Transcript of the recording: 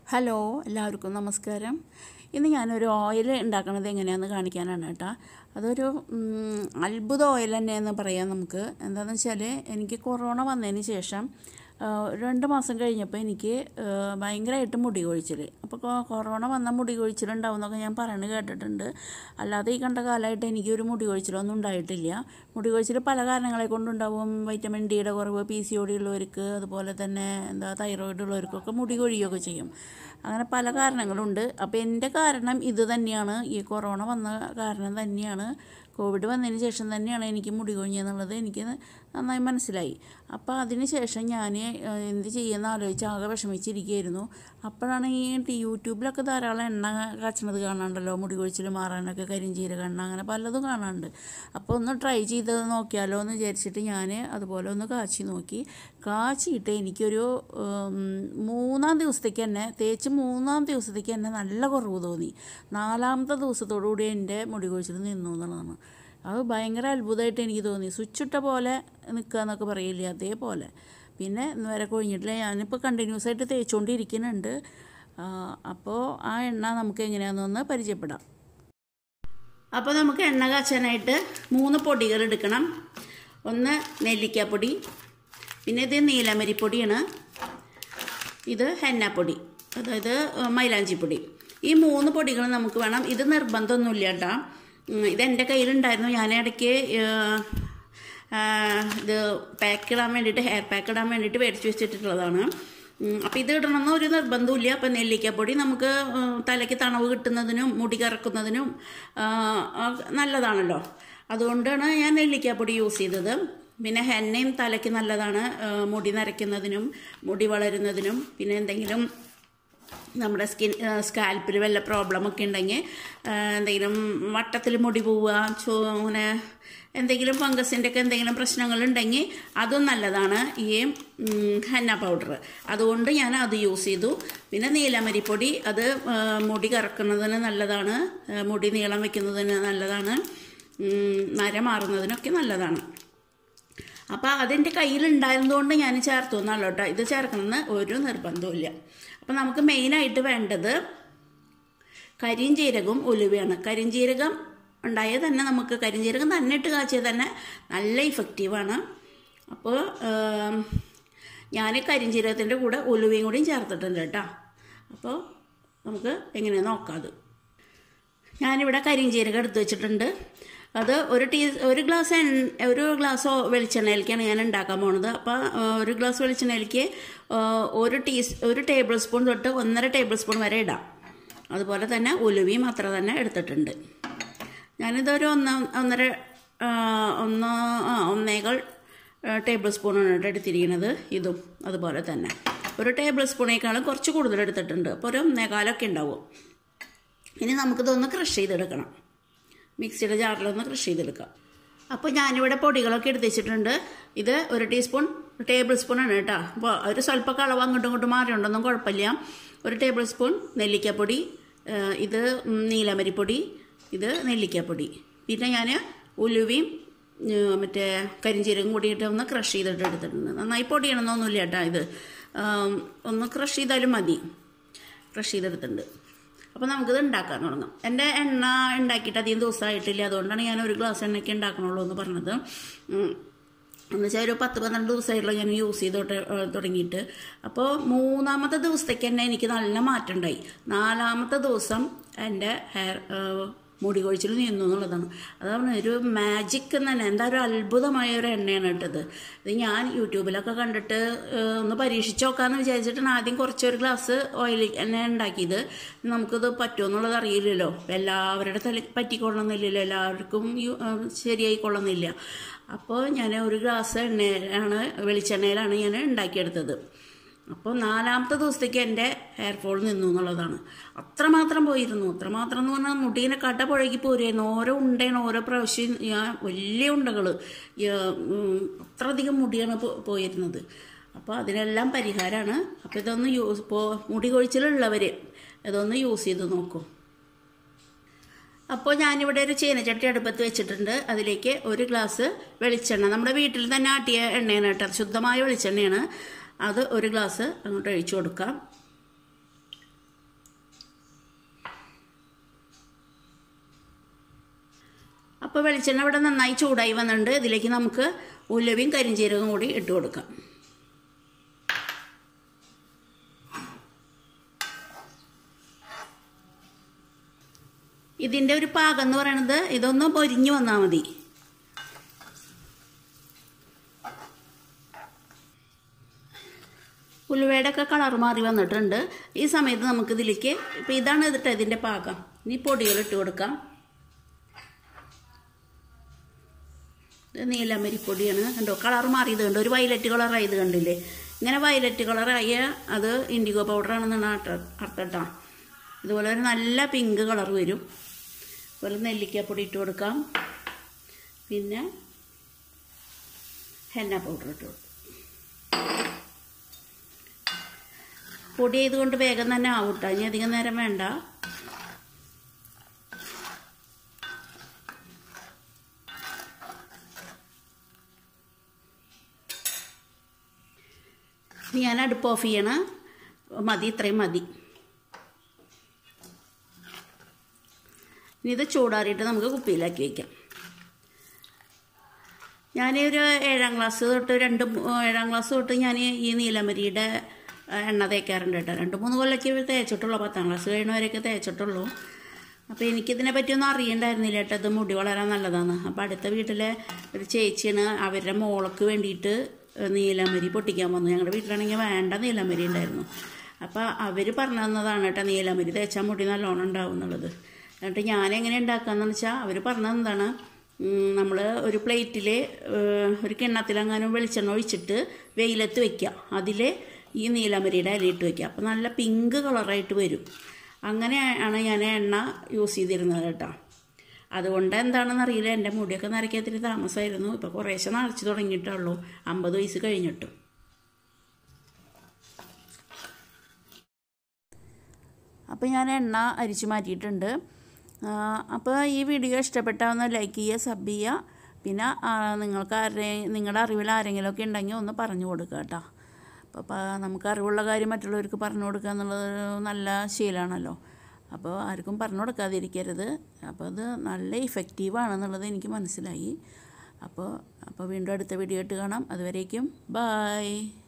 Hello എല്ലാവർക്കും നമസ്കാരം ഇന്ന് ഞാനൊരു ഓയിൽ ഉണ്ടാക്കുന്നത് എങ്ങനെയാണെന്ന് കാണിക്കാനാണ് കേട്ടോ അതൊരു ഉം, അത്ഭുത ഓയിൽ തന്നെയെന്ന് പറയാം നമുക്ക് എന്താണെന്ന് വെച്ചാൽ എനിക്ക് കൊറോണ വന്നതിന് ശേഷം ആ, രണ്ട് മാസം കഴിഞ്ഞപ്പോൾ എനിക്ക് ഭയങ്കരമായിട്ട് മുടി കൊഴിച്ചിൽ അപ്പോൾ കൊ- കൊറോണ വന്ന മുടി കൊഴിച്ചിലുണ്ടാവും എന്നൊക്കെ ഞാൻ പറഞ്ഞു കേട്ടിട്ടുണ്ട് അല്ലാതെ ഈ കണ്ട കാലമായിട്ട് എനിക്കൊരു മുടി കൊഴിച്ചിലൊന്നും ഉണ്ടായിട്ടില്ല മുടി കൊഴിച്ചിൽ പല കാരണങ്ങളെ കൊണ്ടുണ്ടാവും വൈറ്റമിൻ ഡിയുടെ കുറവ് പി സി ഒ ഡി ഉള്ളവർക്ക് അതുപോലെ തന്നെ എന്താ തൈറോയിഡ് ഉള്ളവർക്കൊക്കെ മുടി കൊഴിയുകയൊക്കെ ചെയ്യും അങ്ങനെ പല കാരണങ്ങളുണ്ട് അപ്പോൾ എൻ്റെ കാരണം ഇത് തന്നെയാണ് ഈ കൊറോണ വന്ന കാരണം തന്നെയാണ് കോവിഡ് വന്നതിന് ശേഷം തന്നെയാണ് എനിക്ക് മുടി കൊഴിഞ്ഞെന്നുള്ളത് എനിക്ക് നന്നായി മനസ്സിലായി അപ്പോൾ അതിന് ശേഷം ഞാൻ എന്ത് ചെയ്യുമെന്ന് ആലോചിച്ച് ആകെ വിഷമിച്ചിരിക്കുകയായിരുന്നു അപ്പോഴാണ് ഈ ടി യൂട്യൂബിലൊക്കെ ധാരാളം എണ്ണ കാച്ചണത് കാണാണ്ടല്ലോ മുടി കൊഴിച്ചിൽ മാറാനൊക്കെ കരിഞ്ചീരക എണ്ണ അങ്ങനെ പലതും കാണാനുണ്ട് അപ്പോൾ ഒന്ന് ട്രൈ ചെയ്ത് നോക്കിയാലോ എന്ന് വിചാരിച്ചിട്ട് ഞാൻ അതുപോലെ ഒന്ന് കാച്ചി നോക്കി കാച്ചിയിട്ട് എനിക്കൊരു ഉം, മൂന്നാം ദിവസത്തേക്ക് തന്നെ തേച്ച് മൂന്നാം ദിവസത്തേക്ക് തന്നെ നല്ല കുറവ് തോന്നി നാലാമത്തെ ദിവസത്തോടു കൂടി എൻ്റെ മുടി കൊഴിച്ചിൽ നിന്നു എന്നുള്ളതാണ് അത് ഭയങ്കര അത്ഭുതമായിട്ട് എനിക്ക് തോന്നി സ്വിച്ച് ഇട്ട പോലെ നിൽക്കുക എന്നൊക്കെ പറയില്ലേ അതേപോലെ പിന്നെ ഇന്ന് വരെ കൊഴിഞ്ഞിട്ടില്ല ഞാനിപ്പോൾ കണ്ടിന്യൂസ് ആയിട്ട് തേച്ചുകൊണ്ടിരിക്കുന്നുണ്ട് ആ, അപ്പോൾ ആ എണ്ണ നമുക്ക് എങ്ങനെയാണെന്നൊന്ന് പരിചയപ്പെടാം അപ്പോൾ നമുക്ക് എണ്ണ കാച്ചാനായിട്ട് മൂന്ന് പൊടികൾ എടുക്കണം ഒന്ന് നെല്ലിക്കാപ്പൊടി പിന്നെ ഇത് നീലമരിപ്പൊടിയാണ് ഇത് ഹെന്നാപ്പൊടി അതായത് മൈലാഞ്ചിപ്പൊടി ഈ മൂന്ന് പൊടികൾ നമുക്ക് വേണം ഇത് നിർബന്ധമൊന്നുമില്ല കേട്ടോ ഉം, ഇത് എൻ്റെ കയ്യിലുണ്ടായിരുന്നു ഞാൻ ഇടയ്ക്ക് ഏഹ്, ആ, ഇത് പാക്ക് ഇടാൻ വേണ്ടിയിട്ട് ഹെയർ പാക്ക് ഇടാൻ വേണ്ടിയിട്ട് മേടിച്ച് വെച്ചിട്ടുള്ളതാണ് അപ്പോൾ ഇത് ഇടണമെന്ന് ഒരു നിർബന്ധമില്ല അപ്പം നെല്ലിക്കപ്പൊടി നമുക്ക് ഉം, തലയ്ക്ക് തണവ് കിട്ടുന്നതിനും മുടി കറക്കുന്നതിനും ആ, ആ, നല്ലതാണല്ലോ അതുകൊണ്ടാണ് ഞാൻ നെല്ലിക്കാപ്പൊടി യൂസ് ചെയ്തത് പിന്നെ ഹെന്നയും തലയ്ക്ക് നല്ലതാണ് ആ, മുടി നരയ്ക്കുന്നതിനും മുടി വളരുന്നതിനും പിന്നെ എന്തെങ്കിലും നമ്മുടെ സ്കിൻ സ്കാൽപ്പിൽ വല്ല പ്രോബ്ലം ഒക്കെ ഉണ്ടെങ്കിൽ ആ, എന്തെങ്കിലും വട്ടത്തിൽ മുടി പോവുക ചോ അങ്ങനെ എന്തെങ്കിലും ഫംഗസിൻ്റെ ഒക്കെ എന്തെങ്കിലും പ്രശ്നങ്ങളുണ്ടെങ്കിൽ അതും നല്ലതാണ് ഈ ഉം, ഹെന്ന പൗഡർ അതുകൊണ്ട് ഞാൻ അത് യൂസ് ചെയ്തു പിന്നെ നീലമരിപ്പൊടി അത് ആ, മുടി കറക്കുന്നതിന് നല്ലതാണ് ആ, മുടി നീളം വെക്കുന്നതിന് നല്ലതാണ് ഉം, നര മാറുന്നതിനൊക്കെ നല്ലതാണ് അപ്പോൾ അതിൻ്റെ കയ്യിലുണ്ടായിരുന്നതുകൊണ്ട് ഞാൻ ചേർത്തു എന്നല്ല കേട്ടോ ഇത് ചേർക്കണമെന്ന് ഒരു നിർബന്ധവും അപ്പം നമുക്ക് മെയിനായിട്ട് വേണ്ടത് കരിഞ്ചീരകവും ഉലുവയാണ് കരിഞ്ചീരകം ഉണ്ടായാൽ തന്നെ നമുക്ക് കരിഞ്ചീരകം തന്നെ ഇട്ട് കാച്ചിയാൽ തന്നെ നല്ല ഇഫക്റ്റീവാണ് അപ്പോൾ ഞാൻ കരിഞ്ചീരകത്തിൻ്റെ കൂടെ ഉലുവയും കൂടിയും ചേർത്തിട്ടുണ്ട് കേട്ടോ അപ്പോൾ നമുക്ക് എങ്ങനെ നോക്കാം അത് ഞാനിവിടെ കരിഞ്ചീരകം എടുത്ത് വെച്ചിട്ടുണ്ട് അത് ഒരു ടീ ഒരു ഗ്ലാസ് എണ്ണ ഒരു ഗ്ലാസ് വെളിച്ചെണ്ണയിലേക്കാണ് ഞാൻ ഉണ്ടാക്കാൻ പോണത് അപ്പോൾ ആ, ഒരു ഗ്ലാസ് വെളിച്ചെണ്ണയിലേക്ക് ആ, ഒരു ടീ ഒരു ടേബിൾ സ്പൂൺ തൊട്ട് ഒന്നര ടേബിൾ സ്പൂൺ വരെ ഇടാം അതുപോലെ തന്നെ ഉലുവയും അത്ര തന്നെ എടുത്തിട്ടുണ്ട് ഞാനിതൊരു ഒന്ന് ഒന്നര ആ, ഒന്ന് ആ ഒന്നേകാൽ ടേബിൾ സ്പൂണാണ് കേട്ടോ എടുത്തിരിക്കുന്നത് ഇതും അതുപോലെ തന്നെ ഒരു ടേബിൾ സ്പൂണേക്കാളും കുറച്ച് കൂടുതൽ എടുത്തിട്ടുണ്ട് അപ്പോൾ ഒരു ഒന്നേകാലൊക്കെ ഉണ്ടാവും ഇനി നമുക്കിതൊന്ന് ക്രഷ് ചെയ്തെടുക്കണം മിക്സിയുടെ ജാറിലൊന്ന് ക്രഷ് ചെയ്തെടുക്കാം അപ്പോൾ ഞാനിവിടെ പൊടികളൊക്കെ എടുത്ത് വെച്ചിട്ടുണ്ട് ഇത് ഒരു ടീസ്പൂൺ ടേബിൾ സ്പൂൺ ആണ് കേട്ടോ അപ്പോൾ ഒരു സ്വല്പമൊക്കെ അളവ് അങ്ങോട്ടും ഇങ്ങോട്ടും മാറിയുണ്ടെന്നും കുഴപ്പമില്ല ഒരു ടേബിൾ സ്പൂൺ നെല്ലിക്കപ്പൊടി ഏഹ് ഇത് ഉം, നീലമരിപ്പൊടി ഇത് നെല്ലിക്കപ്പൊടി പിന്നെ ഞാൻ ഉലുവയും ഏഹ് മറ്റേ കരിഞ്ചീരകം കൂടിയിട്ട് ഒന്ന് ക്രഷ് ചെയ്തിട്ട് എടുത്തിട്ടുണ്ട് നന്നായി പൊടിയണമെന്നൊന്നുമില്ല കേട്ടോ ഇത് ആം, ഒന്ന് ക്രഷ് ചെയ്താലും മതി ക്രഷ് ചെയ്തെടുത്തിട്ടുണ്ട് അപ്പോൾ നമുക്കിത് ഉണ്ടാക്കാൻ തുടങ്ങാം എൻ്റെ എണ്ണ ഉണ്ടാക്കിയിട്ട് അധികം ദിവസമായിട്ടില്ല അതുകൊണ്ടാണ് ഞാൻ ഒരു ഗ്ലാസ് എണ്ണയ്ക്ക് ഉണ്ടാക്കണുള്ളൂ എന്ന് പറഞ്ഞത് ഉം. എന്ന് വെച്ചാൽ ഒരു പത്ത് പന്ത്രണ്ട് ദിവസമായിട്ടുള്ള ഞാൻ യൂസ് ചെയ്ത് തൊട്ട് ഏഹ് തുടങ്ങിയിട്ട് അപ്പോൾ മൂന്നാമത്തെ ദിവസത്തേക്ക് തന്നെ എനിക്ക് നല്ല മാറ്റം ഉണ്ടായി നാലാമത്തെ ദിവസം എൻ്റെ ഹെയർ ഏഹ് മുടി കൊഴിച്ചിൽ നിന്നു എന്നുള്ളതാണ് അതാണ് ഒരു മാജിക് എന്ന് തന്നെ എന്താ ഒരു അത്ഭുതമായ ഒരു എണ്ണയാണ് ഇട്ടത് ഇത് ഞാൻ യൂട്യൂബിലൊക്കെ കണ്ടിട്ട് ഏഹ് ഒന്ന് പരീക്ഷിച്ച് നോക്കാമെന്ന് വിചാരിച്ചിട്ടാണ് ആദ്യം കുറച്ചൊരു ഗ്ലാസ് ഓയിൽ എണ്ണ ഉണ്ടാക്കിയത് നമുക്കിത് പറ്റുമോ എന്നുള്ളത് അറിയില്ലല്ലോ എല്ലാവരുടെ തല പറ്റിക്കൊള്ളണമെന്നില്ലല്ലോ എല്ലാവർക്കും യു- ഏഹ് ശരിയായിക്കൊള്ളുന്നില്ല അപ്പോൾ ഞാൻ ഒരു ഗ്ലാസ് എണ്ണയിലാണ് വെളിച്ചെണ്ണയിലാണ് ഞാൻ ഉണ്ടാക്കിയെടുത്തത് അപ്പോൾ നാലാമത്തെ ദിവസത്തേക്ക് എൻ്റെ ഹെയർ ഫോൾ നിന്നു എന്നുള്ളതാണ് അത്രമാത്രം പോയിരുന്നു അത്രമാത്രം എന്ന് പറഞ്ഞാൽ മുടീനെ കട്ട പുഴകി പോരുമായിരുന്നു ഓരോ ഉണ്ടയാണ് ഓരോ പ്രാവശ്യം ഞാൻ വലിയ ഉണ്ടകൾ അത്രയധികം മുടിയാണ് പോ- പോയിരുന്നത് അപ്പോൾ അതിനെല്ലാം പരിഹാരമാണ് അപ്പോൾ ഇതൊന്ന് യൂസ് ഇപ്പോൾ മുടി കൊഴിച്ചിലുള്ളവർ ഇതൊന്ന് യൂസ് ചെയ്ത് നോക്കൂ അപ്പോൾ ഞാനിവിടെ ഒരു ചീനച്ചട്ടി അടുപ്പത്ത് വെച്ചിട്ടുണ്ട് അതിലേക്ക് ഒരു ഗ്ലാസ് വെളിച്ചെണ്ണ നമ്മുടെ വീട്ടിൽ തന്നെ ആട്ടിയ എണ്ണയാണ് കേട്ടോ ശുദ്ധമായ വെളിച്ചെണ്ണയാണ് അത് ഒരു ഗ്ലാസ് അങ്ങോട്ട് ഒഴിച്ചു കൊടുക്കാം അപ്പോൾ വെളിച്ചെണ്ണ ഇവിടെ നന്നായി ചൂടായി വന്നിട്ടുണ്ട് ഇതിലേക്ക് നമുക്ക് ഉലുവയും കരിഞ്ചീരകവും കൂടി ഇട്ട് കൊടുക്കാം ഇതിൻ്റെ ഒരു പാകം എന്ന് പറയുന്നത് ഇതൊന്ന് പൊരിഞ്ഞു വന്നാൽ മതി ഉലുവയുടെ ഒക്കെ കളർ മാറി വന്നിട്ടുണ്ട് ഈ സമയത്ത് നമുക്ക് ഇതിലേക്ക് ഇപ്പം ഇതാണ് ഇതിട്ട് ഇതിൻ്റെ പാകം ഇനി പൊടികൾ ഇട്ട് കൊടുക്കാം ഇത് നീലമരിപ്പൊടിയാണ് കണ്ടോ കളർ മാറിയത് കണ്ടോ ഒരു വയലറ്റ് കളറായത് കണ്ടില്ലേ ഇങ്ങനെ വയലറ്റ് കളറായ അത് ഇൻഡിഗോ പൗഡറാണെന്നാണ് അർത്ഥം കേട്ടോ ഇതുപോലെ ഒരു നല്ല പിങ്ക് കളർ വരും അതുപോലെ നെല്ലിക്കപ്പൊടി ഇട്ട് കൊടുക്കാം പിന്നെ ഹെന്ന പൗഡർ ഇട്ട് കൊടുക്കും പൊടി ചെയ്തുകൊണ്ട് വേഗം തന്നെ ആവൂട്ടോ ഇനി അധികം നേരം വേണ്ട ഞാൻ അടുപ്പ് ഓഫ് ചെയ്യണ മതി ഇത്രയും മതി ഇനി ഇത് ചൂടാറിയിട്ട് നമുക്ക് കുപ്പിയിലാക്കി വയ്ക്കാം ഞാനൊരു ഏഴാം ക്ലാസ് തൊട്ട് രണ്ട് ഏഴാം ക്ലാസ് തൊട്ട് ഞാൻ ഈ നീലമരിയുടെ എണ്ണ തേക്കാറുണ്ട് കേട്ടോ രണ്ട് മൂന്ന് കൊല്ലയ്ക്ക് തേച്ചിട്ടുള്ളൂ പത്താം ക്ലാസ് കഴിയുന്നവരെയൊക്കെ തേച്ചിട്ടുള്ളൂ അപ്പോൾ എനിക്കിതിനെ പറ്റിയൊന്നും അറിയണ്ടായിരുന്നില്ല കേട്ടോ ഇത് മുടി വളരാൻ നല്ലതാണ് അപ്പോൾ അടുത്ത വീട്ടിലെ ഒരു ചേച്ചിയാണ് അവരുടെ മോൾക്ക് വേണ്ടിയിട്ട് നീലമരി പൊട്ടിക്കാൻ വന്നു ഞങ്ങളുടെ വീട്ടിലാണെങ്കിൽ വേണ്ട നീലമരി ഉണ്ടായിരുന്നു അപ്പോൾ അവർ പറഞ്ഞു തന്നതാണ് കേട്ടോ നീലമരി തേച്ചാൽ മുടി നല്ലോണം ഉണ്ടാവും എന്നുള്ളത് എന്നിട്ട് ഞാൻ എങ്ങനെ ഉണ്ടാക്കാന്ന് വെച്ചാൽ അവർ പറഞ്ഞു എന്താണ് നമ്മൾ ഒരു പ്ലേറ്റിൽ ഒരു കിണ്ണത്തിലെങ്ങാനും വെളിച്ചെണ്ണ ഒഴിച്ചിട്ട് വെയിലത്ത് വെക്കുക അതിൽ ഈ നീലമരിയുടെ ഇലയിട്ട് വെക്കുക അപ്പോൾ നല്ല പിങ്ക് കളറായിട്ട് വരും അങ്ങനെയാണ് ഞാൻ എണ്ണ യൂസ് ചെയ്തിരുന്നത് കേട്ടോ അതുകൊണ്ട് എന്താണെന്ന് അറിയില്ല എൻ്റെ മുടിയൊക്കെ നരയ്ക്കാൻ ഇത്തിരി താമസമായിരുന്നു ഇപ്പോൾ കുറേശ്ശെ നരച്ച് തുടങ്ങിയിട്ടുള്ളൂ അമ്പത് വയസ്സ് കഴിഞ്ഞിട്ടും അപ്പോൾ ഞാൻ എണ്ണ അരിച്ചു മാറ്റിയിട്ടുണ്ട് അപ്പോൾ ഈ വീഡിയോ ഇഷ്ടപ്പെട്ടാൽ ഒന്ന് ലൈക്ക് ചെയ്യുക സബ് ചെയ്യുക പിന്നെ നിങ്ങൾക്ക് ആരെ നിങ്ങളുടെ അറിവിൽ ആരെങ്കിലുമൊക്കെ ഉണ്ടെങ്കിൽ ഒന്ന് പറഞ്ഞു കൊടുക്കുക കേട്ടോ അപ്പോൾ നമുക്ക് അറിവുള്ള കാര്യം മറ്റുള്ളവർക്ക് പറഞ്ഞു കൊടുക്കുക എന്നുള്ളത് നല്ല ശീലമാണല്ലോ അപ്പോൾ ആർക്കും പറഞ്ഞു കൊടുക്കാതിരിക്കരുത് അപ്പോൾ അത് നല്ല ഇഫക്റ്റീവാണെന്നുള്ളത് എനിക്ക് മനസ്സിലായി അപ്പോൾ അപ്പോൾ വീണ്ടും അടുത്ത വീഡിയോ ഇട്ട് കാണാം അതുവരേക്കും ബായ്